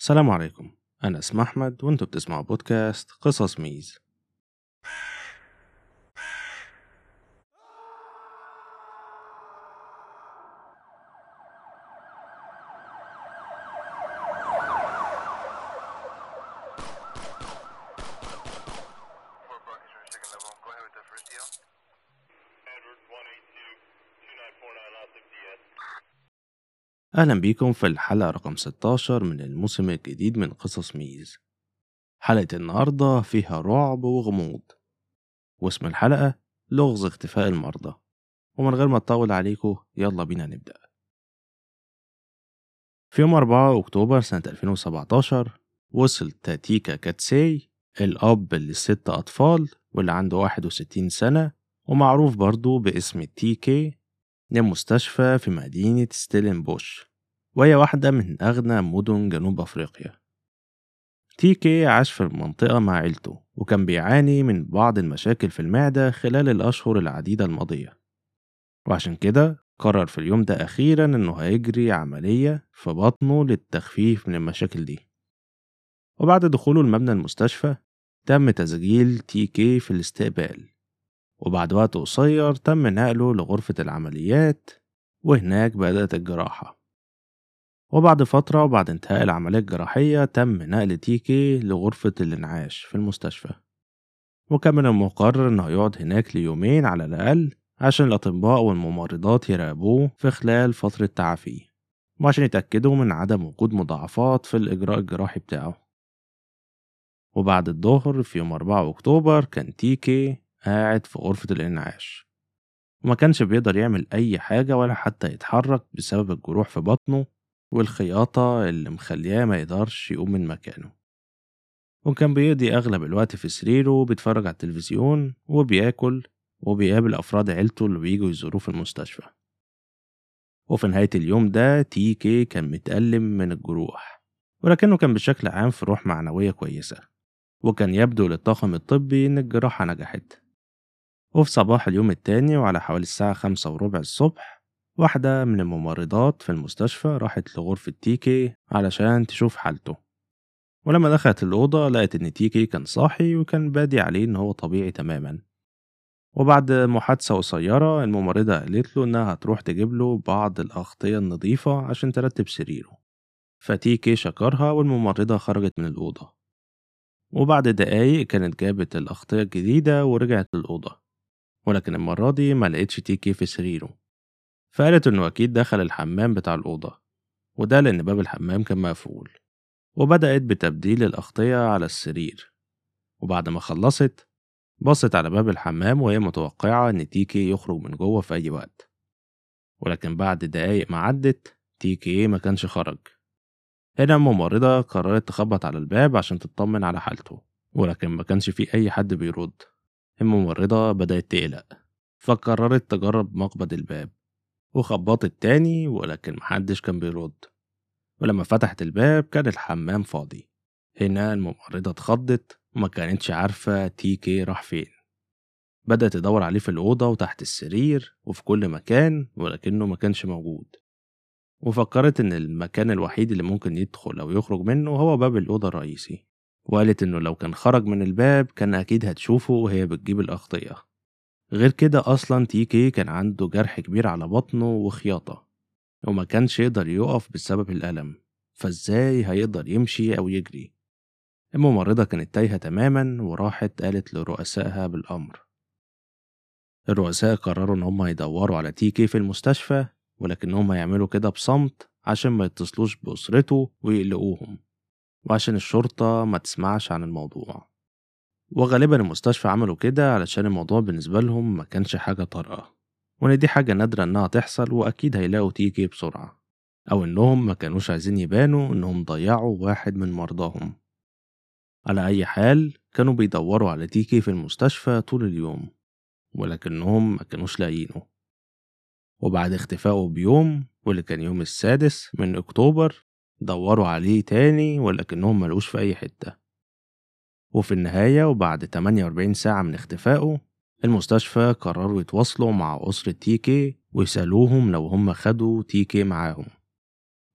السلام عليكم أنا اسمي أحمد وأنتوا بتسمعوا بودكاست قصص ميز Four Buckets for second level. Go ahead with the first deal. Edward 182 2949 Los Diaz. أهلا بيكم في الحلقة رقم 16 من الموسم الجديد من قصص ميز حلقة النهاردة فيها رعب وغموض واسم الحلقة لغز اختفاء المرضى ومن غير ما أطول عليكم يلا بينا نبدأ في يوم 4 أكتوبر سنة 2017 وصل تاتيكا كاتسي الأب للست أطفال واللي عنده 61 سنة ومعروف برضه باسم تي كي لمستشفى في مدينة ستيلن بوش وهي واحدة من أغنى مدن جنوب أفريقيا تي كي عاش في المنطقة مع عيلته وكان بيعاني من بعض المشاكل في المعدة خلال الأشهر العديدة الماضية وعشان كده قرر في اليوم ده أخيرا إنه هيجري عملية في بطنه للتخفيف من المشاكل دي وبعد دخوله المبنى المستشفى تم تسجيل تي كي في الاستقبال وبعد وقت قصير تم نقله لغرفة العمليات وهناك بدأت الجراحة وبعد فترة وبعد انتهاء العملية الجراحية تم نقل تيكي لغرفة الإنعاش في المستشفى وكان من المقرر إنه يقعد هناك ليومين على الأقل عشان الأطباء والممرضات يراقبوه في خلال فترة تعافيه وعشان يتأكدوا من عدم وجود مضاعفات في الإجراء الجراحي بتاعه وبعد الظهر في يوم 4 أكتوبر كان تيكي قاعد في غرفة الإنعاش وما كانش بيقدر يعمل أي حاجة ولا حتى يتحرك بسبب الجروح في بطنه والخياطة اللي مخلياه ما يقدرش يقوم من مكانه وكان بيقضي أغلب الوقت في سريره بيتفرج على التلفزيون وبياكل وبيقابل أفراد عيلته اللي بييجوا يزوروه في المستشفى وفي نهاية اليوم ده تي كي كان متألم من الجروح ولكنه كان بشكل عام في روح معنوية كويسة وكان يبدو للطاقم الطبي إن الجراحة نجحت وفي صباح اليوم التاني وعلى حوالي الساعة خمسة وربع الصبح واحدة من الممرضات في المستشفى راحت لغرفة تيكي علشان تشوف حالته ولما دخلت الأوضة لقت إن تيكي كان صاحي وكان بادي عليه إن هو طبيعي تماما وبعد محادثة قصيرة الممرضة قالت له إنها هتروح تجيب له بعض الأغطية النظيفة عشان ترتب سريره فتيكي شكرها والممرضة خرجت من الأوضة وبعد دقايق كانت جابت الأغطية الجديدة ورجعت للأوضة ولكن المرة دي ما لقيتش تيكي في سريره فقالت إنه أكيد دخل الحمام بتاع الأوضة وده لأن باب الحمام كان مقفول وبدأت بتبديل الأغطية على السرير وبعد ما خلصت بصت على باب الحمام وهي متوقعة إن تيكي يخرج من جوه في أي وقت ولكن بعد دقايق ما عدت تيكي ما كانش خرج هنا الممرضة قررت تخبط على الباب عشان تطمن على حالته ولكن ما كانش في أي حد بيرد الممرضة بدأت تقلق فقررت تجرب مقبض الباب وخبطت تاني ولكن محدش كان بيرد ولما فتحت الباب كان الحمام فاضي هنا الممرضة اتخضت وما كانتش عارفة تيكي راح فين بدأت تدور عليه في الأوضة وتحت السرير وفي كل مكان ولكنه ما كانش موجود وفكرت إن المكان الوحيد اللي ممكن يدخل أو يخرج منه هو باب الأوضة الرئيسي وقالت إنه لو كان خرج من الباب كان أكيد هتشوفه وهي بتجيب الأغطية غير كده أصلا تيكي كان عنده جرح كبير على بطنه وخياطة وما كانش يقدر يقف بسبب الألم فازاي هيقدر يمشي أو يجري الممرضة كانت تايهة تماما وراحت قالت لرؤسائها بالأمر الرؤساء قرروا إن هم يدوروا على تيكي في المستشفى ولكنهم هيعملوا كده بصمت عشان ما يتصلوش بأسرته ويقلقوهم وعشان الشرطة ما تسمعش عن الموضوع وغالبا المستشفى عملوا كده علشان الموضوع بالنسبة لهم ما كانش حاجة طارئة وإن دي حاجة نادرة إنها تحصل وأكيد هيلاقوا تيكي بسرعة أو إنهم ما كانوش عايزين يبانوا إنهم ضيعوا واحد من مرضاهم على أي حال كانوا بيدوروا على تيكي في المستشفى طول اليوم ولكنهم ما كانوش لاقيينه وبعد اختفائه بيوم واللي كان يوم السادس من أكتوبر دوروا عليه تاني ولكنهم ملقوش في أي حتة وفي النهاية وبعد 48 ساعة من اختفائه المستشفى قرروا يتواصلوا مع أسرة تيكي ويسألوهم لو هم خدوا تيكي معاهم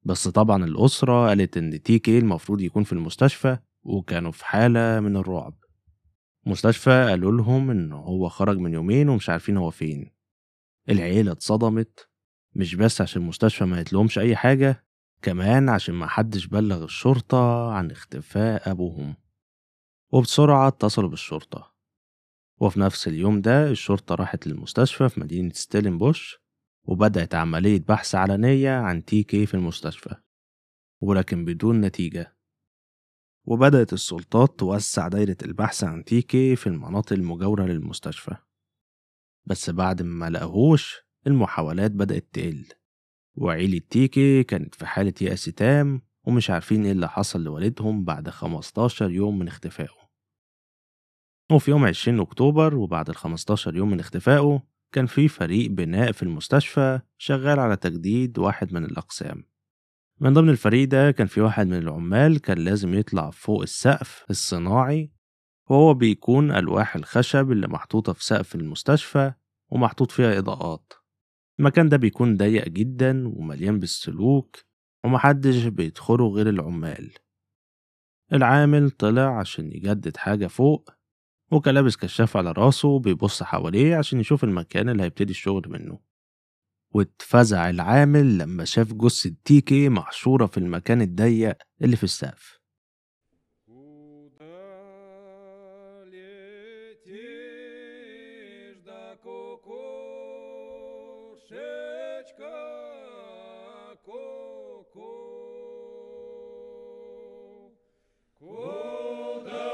بس طبعا الأسرة قالت إن تي كي المفروض يكون في المستشفى وكانوا في حالة من الرعب مستشفى قالوا لهم إن هو خرج من يومين ومش عارفين هو فين العيلة اتصدمت مش بس عشان المستشفى ما قالتلهمش أي حاجة كمان عشان ما حدش بلغ الشرطة عن اختفاء أبوهم وبسرعة اتصلوا بالشرطة وفي نفس اليوم ده الشرطة راحت للمستشفى في مدينة ستيلن بوش وبدأت عملية بحث علنية عن تي كي في المستشفى ولكن بدون نتيجة وبدأت السلطات توسع دايرة البحث عن تي كي في المناطق المجاورة للمستشفى بس بعد ما لقاهوش المحاولات بدأت تقل وعيلة تيكي كانت في حالة يأس تام ومش عارفين ايه اللي حصل لوالدهم بعد 15 يوم من اختفائه وفي يوم 20 أكتوبر وبعد ال 15 يوم من اختفائه كان في فريق بناء في المستشفى شغال على تجديد واحد من الأقسام من ضمن الفريق ده كان في واحد من العمال كان لازم يطلع فوق السقف الصناعي وهو بيكون ألواح الخشب اللي محطوطة في سقف المستشفى ومحطوط فيها إضاءات المكان ده بيكون ضيق جدا ومليان بالسلوك ومحدش بيدخله غير العمال العامل طلع عشان يجدد حاجة فوق وكان لابس كشاف على راسه بيبص حواليه عشان يشوف المكان اللي هيبتدي الشغل منه واتفزع العامل لما شاف جثة تيكي محشورة في المكان الضيق اللي في السقف Куда летишь, да кукушечка, ку-ку? Куда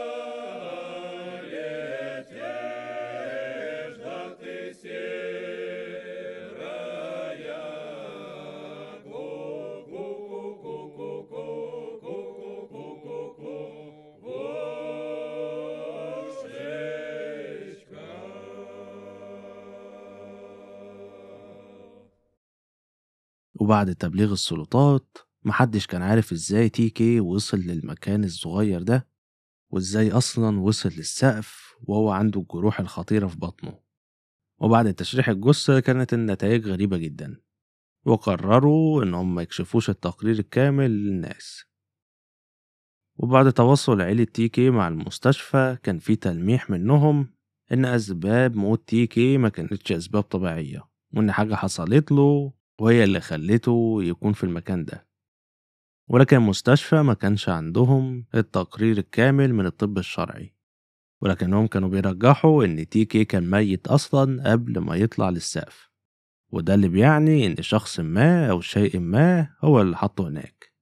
летишь, да ты серая, وبعد تبليغ السلطات محدش كان عارف ازاي تيكي وصل للمكان الصغير ده وازاي اصلا وصل للسقف وهو عنده الجروح الخطيرة في بطنه وبعد تشريح الجثة كانت النتائج غريبة جدا وقرروا ان هم ما يكشفوش التقرير الكامل للناس وبعد تواصل عيلة تيكي مع المستشفى كان في تلميح منهم إن أسباب موت تيكي ما كانتش أسباب طبيعية وإن حاجة حصلت له وهي اللي خلته يكون في المكان ده ولكن المستشفى ما كانش عندهم التقرير الكامل من الطب الشرعي ولكنهم كانوا بيرجحوا إن تيكي كان ميت أصلا قبل ما يطلع للسقف وده اللي بيعني إن شخص ما أو شيء ما هو اللي حطه هناك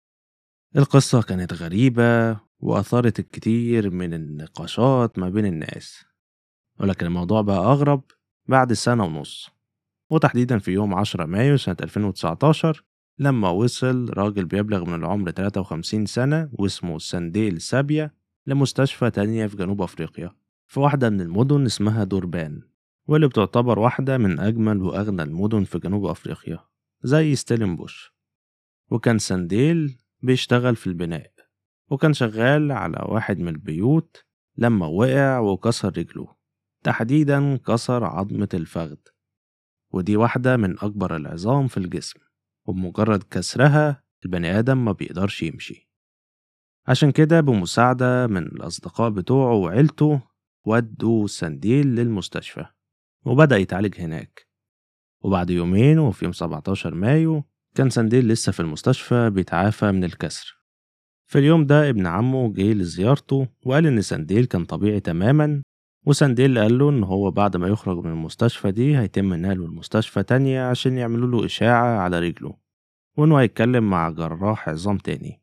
القصة كانت غريبة وأثارت الكثير من النقاشات ما بين الناس ولكن الموضوع بقى أغرب بعد سنة ونص وتحديدا في يوم 10 مايو سنة 2019 لما وصل راجل بيبلغ من العمر 53 سنة واسمه سانديل سابيا لمستشفى تانية في جنوب أفريقيا في واحدة من المدن اسمها دوربان واللي بتعتبر واحدة من أجمل وأغنى المدن في جنوب أفريقيا زي ستيلنبوش وكان سانديل بيشتغل في البناء وكان شغال على واحد من البيوت لما وقع وكسر رجله تحديدا كسر عظمة الفخذ ودي واحدة من أكبر العظام في الجسم وبمجرد كسرها البني آدم ما بيقدرش يمشي عشان كده بمساعدة من الأصدقاء بتوعه وعيلته ودوا سنديل للمستشفى وبدأ يتعالج هناك وبعد يومين وفي يوم 17 مايو كان سنديل لسه في المستشفى بيتعافى من الكسر في اليوم ده ابن عمه جه لزيارته وقال إن سنديل كان طبيعي تماما وسنديل قال له إن هو بعد ما يخرج من المستشفى دي هيتم نقله لمستشفى تانية عشان يعملوا له إشاعة على رجله وإنه هيتكلم مع جراح عظام تاني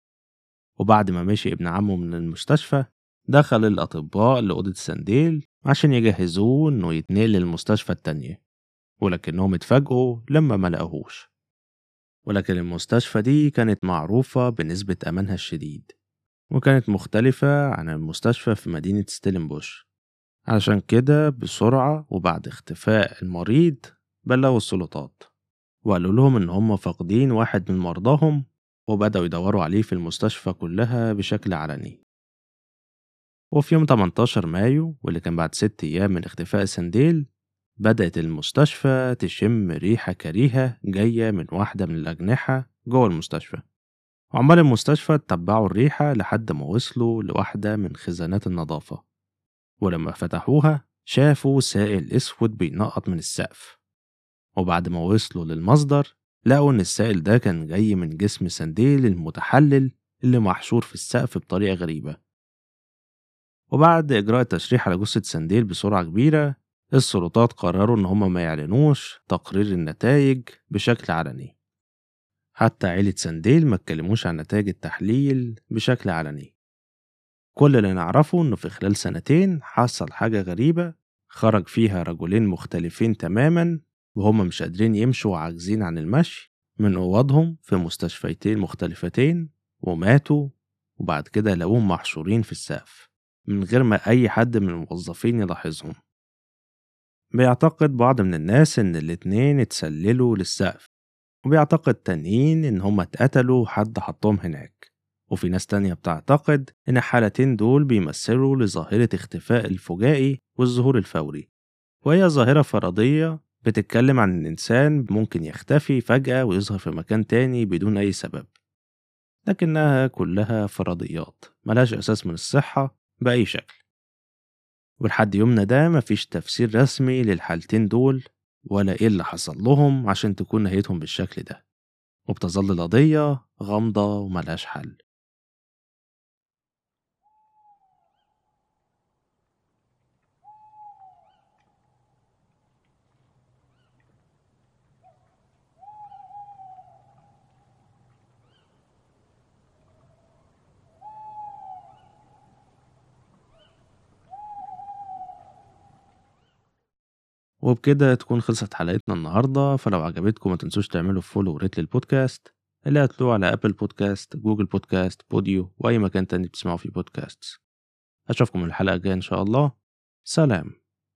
وبعد ما مشي ابن عمه من المستشفى دخل الأطباء لأوضة سنديل عشان يجهزوه إنه يتنقل للمستشفى التانية ولكنهم اتفاجئوا لما ما لقاهوش ولكن المستشفى دي كانت معروفة بنسبة أمانها الشديد وكانت مختلفة عن المستشفى في مدينة ستيلنبوش علشان كده بسرعة وبعد اختفاء المريض بلغوا السلطات وقالوا لهم إن هم فاقدين واحد من مرضاهم وبدأوا يدوروا عليه في المستشفى كلها بشكل علني وفي يوم 18 مايو واللي كان بعد ست أيام من اختفاء سنديل بدأت المستشفى تشم ريحة كريهة جاية من واحدة من الأجنحة جوه المستشفى وعمال المستشفى اتبعوا الريحة لحد ما وصلوا لواحدة من خزانات النظافة ولما فتحوها شافوا سائل أسود بينقط من السقف وبعد ما وصلوا للمصدر لقوا إن السائل ده كان جاي من جسم سنديل المتحلل اللي محشور في السقف بطريقة غريبة وبعد إجراء التشريح على جثة سنديل بسرعة كبيرة السلطات قرروا إن هما ما يعلنوش تقرير النتائج بشكل علني حتى عيلة سنديل ما اتكلموش عن نتائج التحليل بشكل علني كل اللي نعرفه إنه في خلال سنتين حصل حاجة غريبة خرج فيها رجلين مختلفين تماما وهما مش قادرين يمشوا وعاجزين عن المشي من أوضهم في مستشفيتين مختلفتين وماتوا وبعد كده لقوهم محشورين في السقف من غير ما أي حد من الموظفين يلاحظهم بيعتقد بعض من الناس إن الاتنين اتسللوا للسقف وبيعتقد تانيين إن هما اتقتلوا وحد حطهم هناك وفي ناس تانية بتعتقد إن الحالتين دول بيمثلوا لظاهرة اختفاء الفجائي والظهور الفوري وهي ظاهرة فرضية بتتكلم عن إن إنسان ممكن يختفي فجأة ويظهر في مكان تاني بدون أي سبب لكنها كلها فرضيات ملهاش أساس من الصحة بأي شكل ولحد يومنا ده مفيش تفسير رسمي للحالتين دول ولا إيه اللي حصل لهم عشان تكون نهايتهم بالشكل ده وبتظل القضية غامضة وملهاش حل وبكده تكون خلصت حلقتنا النهاردة فلو عجبتكم ما تنسوش تعملوا فولو وريت للبودكاست اللي هتلاقوه على أبل بودكاست جوجل بودكاست بوديو وأي مكان تاني بتسمعوا فيه بودكاست أشوفكم الحلقة الجاية إن شاء الله سلام